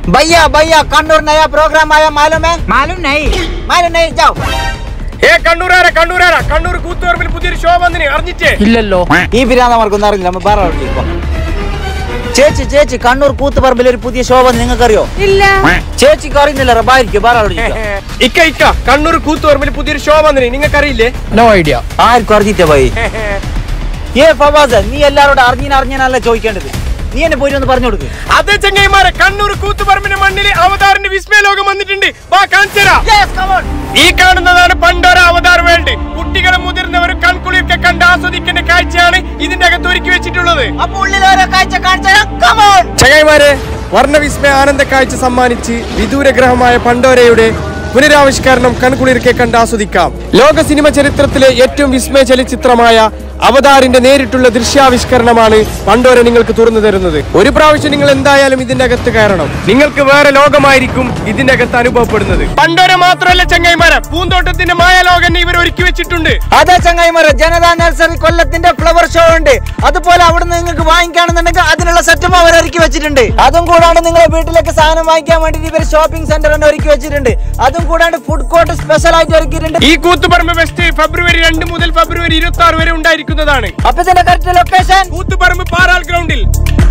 भैया भैया कन्नूर नया प्रोग्राम आया मालूम है മാലൂം നൈ मालूम नहीं जाओ ഏ കണ്ണൂരാരാ കണ്ണൂരാരാ കണ്ണൂർ കൂത്തുപറമ്പിൽ പുതിയൊരു ഷോ വന്നിന് അറിഞ്ഞിട്ടേ ഇല്ലല്ലോ ഈ പിരാന്തമാർക്കൊന്നും അറിയില്ല നമ്മ വേറെ ആളോട് ചോദിക്കാം. ചേച്ചി ചേച്ചി കണ്ണൂർ കൂത്തുപറമ്പിൽ ഒരു പുതിയ ഷോ വന്ന് നിങ്ങൾക്കറിയോ ഇല്ല ചേച്ചിക്ക് അറിയുന്നില്ല റബായിരിക്കും വേറെ ആളോട് ചോദിക്കാം. ഇക്ക ഇക്ക കണ്ണൂർ കൂത്തുപറമ്പിൽ പുതിയൊരു ഷോ വന്നിന് നിങ്ങൾക്കറിയില്ലേ നോ ഐഡിയ ആർക്കും അറിഞ്ഞിട്ടേ പോയി ഏ ഫവാസ് നീ എല്ലാരോടും അറിഞ്ഞീന അറിഞ്ഞാനല്ല ചോദിക്കേണ്ടത് നീ എന്നെ പോയി ഒന്ന് പറഞ്ഞു കൊടുക്ക് അതെ ചങ്ങൈമാരെ കണ്ണൂർ കൂത്തുപറമ്പിന്റെ മണ്ണിൽ അവതാറിന്റെ വിസ്മയ ലോകം വന്നിട്ടുണ്ട് വാ കാണിച്ചരാ ഈ കാണുന്നതാണ് പണ്ടോര അവതാർ വേൾഡ് കുട്ടികളും മുതിർന്നവരും കൺകുളിയൊക്കെ കണ്ട് ആസ്വദിക്കേണ്ട കാഴ്ചയാണ് ഇതിന്റെ അകത്ത് ഒരുക്കി വെച്ചിട്ടുള്ളത് അപ്പൊ ഉള്ളിൽ ഓരോ കാഴ്ച കാണിച്ചാൽ ചങ്ങൈമാരെ വർണ്ണവിസ്മയ ആനന്ദ കാഴ്ച സമ്മാനിച്ച് വിദൂരഗ്രഹമായ പണ്ടോരയുടെ പുനരാവിഷ്കരണം കൺകുളിർക്കെ കണ്ട് ആസ്വദിക്കാം ലോക സിനിമ ചരിത്രത്തിലെ ഏറ്റവും വിസ്മയ ചലച്ചിത്രമായ അവതാറിന്റെ നേരിട്ടുള്ള ദൃശ്യാവിഷ്കരണമാണ് പണ്ടോര നിങ്ങൾക്ക് തുറന്നു തരുന്നത് ഒരു പ്രാവശ്യം നിങ്ങൾ എന്തായാലും ഇതിന്റെ അകത്ത് കയറണം നിങ്ങൾക്ക് വേറെ ലോകമായിരിക്കും ഇതിന്റെ അകത്ത് അനുഭവപ്പെടുന്നത് പണ്ടോര മാത്രമല്ല ചങ്ങൈമാരെ പൂന്തോട്ടത്തിന്റെ മായാലോകം ഇവർ ഒരുക്കി വെച്ചിട്ടുണ്ട് അതെ ചങ്ങായിമാരെ ജനതാ നഴ്സറി കൊല്ലത്തിന്റെ ഫ്ലവർ ഷോ ഉണ്ട് അതുപോലെ അവിടുന്ന് നിങ്ങൾക്ക് വാങ്ങിക്കുകയാണെന്നുണ്ടെങ്കിൽ അതിനുള്ള സെറ്റും അവർ ഒരുക്കി വെച്ചിട്ടുണ്ട് അതും കൂടാണ്ട് നിങ്ങളെ വീട്ടിലേക്ക് സാധനം വാങ്ങിക്കാൻ വേണ്ടി ഇവർ ഷോപ്പിംഗ് സെന്റർ തന്നെ ഒരുക്കി വെച്ചിട്ടുണ്ട് അതും കൂടാണ്ട് ഫുഡ് കോർട്ട് സ്പെഷ്യൽ ആയിട്ട് ഒരുക്കിയിട്ടുണ്ട് ഈ കൂത്തുപറമ്പ് ഫെസ്റ്റ് ഫെബ്രുവരി രണ്ട് മുതൽ ഫെബ്രുവരി ഇരുപത്തി ആറ് വരെ ഉണ്ടായിരിക്കുന്നതാണ് അപ്പൊ ഇതിന്റെ കറക്റ്റ് ലൊക്കേഷൻ കൂത്തുപറമ്പ് പാറാൽ ഗ്രൗണ്ടിൽ